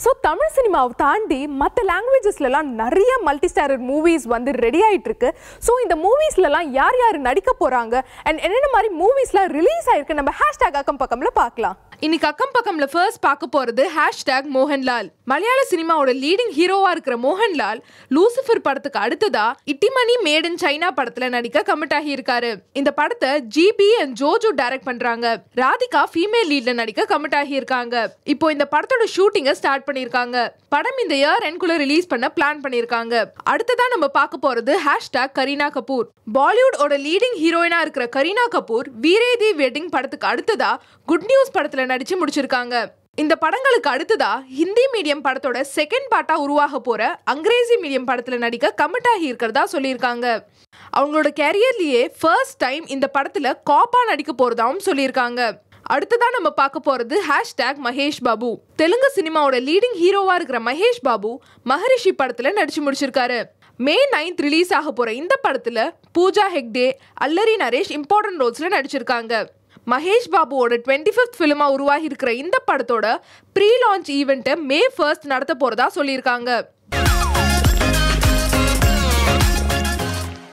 so Tamil சினிமாவை தாண்டி மற்ற லாங்குவேஜஸ்லலாம் நிறைய மல்டி ஸ்டாரர் மூவிஸ் வந்து ரெடி ஆயிட்டு இருக்கு ஸோ இந்த மூவிஸ்லலாம் யார் யார் நடிக்க போறாங்க அண்ட் என்னென்ன மாதிரி மூவிஸ்லாம் ரிலீஸ் ஆயிருக்கு நம்ம ஹேஷ்டாக் அக்கம் பக்கம்ல பார்க்கலாம் இன்னைக்கு அக்கம் பக்கம்ல ஃபர்ஸ்ட் பார்க்க போறது ஹேஷ்டாக் மோகன்லால் மலையாள சினிமாவோட லீடிங் ஹீரோவா இருக்கிற மோகன்லால் லூசிஃபர் படத்துக்கு அடுத்ததா இட்டிமணி மேட் இன் சைனா படத்துல நடிக்க கமிட் ஆகி இருக்காரு இந்த படத்தை ஜிபி அண்ட் ஜோஜோ டைரக்ட் பண்றாங்க ராதிகா ஃபீமேல் லீட்ல நடிக்க கமிட் ஆகி இருக்காங்க இப்போ இந்த படத்தோட ஷூட்டிங்கை ஸ்டார்ட் பண்ணிருக்காங்க படம் இந்த இயர் என்குள்ள ரிலீஸ் பண்ண பிளான் பண்ணிருக்காங்க அடுத்ததா நம்ம பார்க்க போறது ஹேஷ்டாக் கரீனா கபூர் பாலிவுட்டோட லீடிங் ஹீரோயினா இருக்கிற கரீனா கபூர் வீரேதி வெட்டிங் படத்துக்கு அடுத்ததா குட் நியூஸ் படத்துல நடிச்சு முடிச்சிருக்காங்க இந்த படங்களுக்கு அடுத்ததா ஹிந்தி மீடியம் படத்தோட செகண்ட் பார்ட்டா உருவாக போற அங்கிரேசி மீடியம் படத்துல நடிக்க கமிட் ஆகி இருக்கிறதா சொல்லியிருக்காங்க அவங்களோட கேரியர்லயே ஃபர்ஸ்ட் டைம் இந்த படத்துல காப்பா நடிக்க போறதாவும் சொல்லியிருக்காங்க அடுத்ததா நம்ம பார்க்க போறது ஹேஷ்டாக் மகேஷ் பாபு தெலுங்கு சினிமாவோட லீடிங் ஹீரோவா இருக்கிற மகேஷ் பாபு மகரிஷி படத்துல நடிச்சு முடிச்சிருக்காரு மே நைன்த் ரிலீஸ் ஆக போற இந்த படத்துல பூஜா ஹெக்டே அல்லரி நரேஷ் இம்பார்ட்டன்ட் ரோல்ஸ்ல நடிச்சிருக்காங்க மகேஷ் பாபுவோட டுவெண்ட்டி ஃபிஃப்த் ஃபிலிமாக உருவாகி இருக்கிற இந்த படத்தோட ப்ரீ லான்ச் ஈவெண்ட்டை மே ஃபர்ஸ்ட் நடத்த போறதா சொல்லியிருக்காங்க